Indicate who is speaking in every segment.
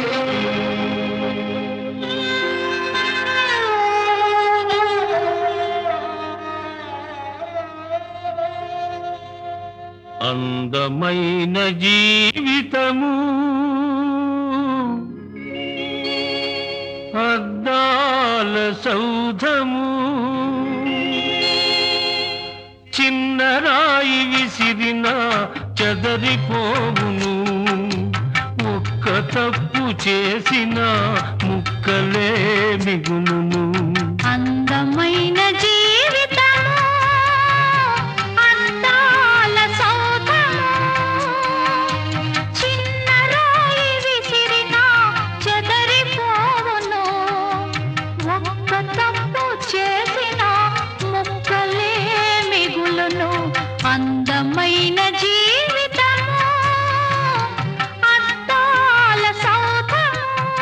Speaker 1: అందమైన జీవితము అద్దాల సౌధము చిన్న రాయి విసిరిన చెదరిపోవును ఒక్క తప్పు చేసిన ముక్కలే మిగులును
Speaker 2: అందమైన జీవితము అందాల సౌధము చిన్న రాయి విసిరిన చెదరిపోవును ఒక్క తప్పు చేసిన ముక్కలే మిగులును అందమైన జీవితము అద్దాల సౌధము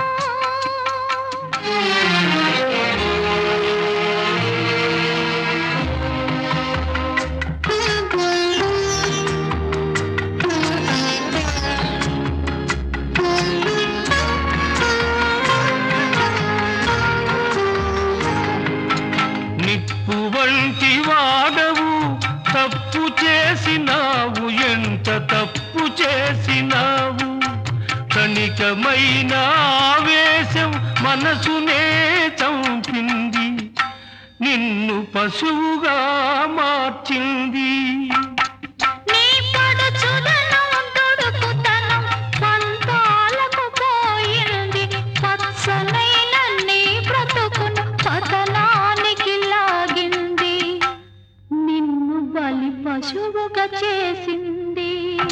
Speaker 1: నిప్పు వంటి వాడవు తప్పు చేసినావు ఎంత తప్పు చేసినావు కణికమైన ఆవేశం మనసునే చంపింది నిన్ను పశువుగా మార్చింది
Speaker 2: నీ పడుచుదనం దుడుకుతనం పంతాలకు పోయింది పచ్చనైన నీ బ్రతుకును పతనానికి లాగింది నిన్ను బలి పశువుగా చేసింది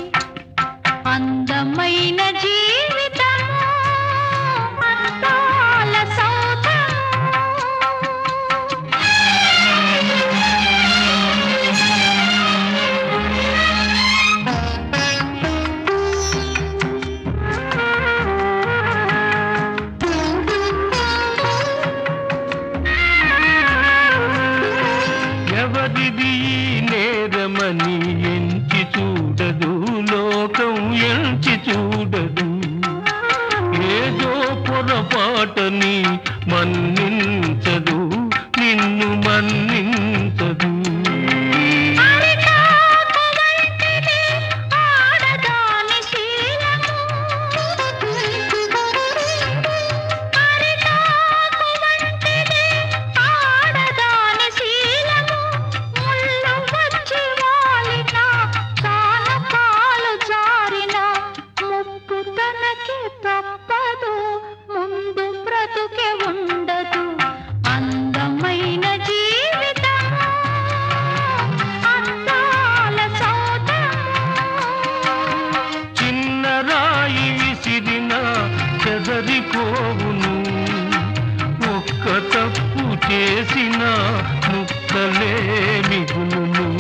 Speaker 2: అందమైన జీవితము అందాల సౌధము
Speaker 1: ఎవరిది ఈ నేరమని ఎంచి చూడదు లోకం ఎంచి చూడదు ఏదో పొరపాటని మన్నించదు నిన్ను మన్నించదు
Speaker 2: అరిటాకు వంటిది ఆడదాని శీలము. అరిటాకు వంటిది ఆడదాని శీలము. ముళ్ళు వచ్చి వాలినా, కానకాలు జారినా, ముప్పు తనకి తప్పదు ముందు బ్రతుకే ఉండదు అందమైన జీవితము అందాల సౌధము
Speaker 1: చిన్న రాయి విసిరిన చెదరిపోవును ఒక్క తప్పు చేసిన ముక్కలే మిగులును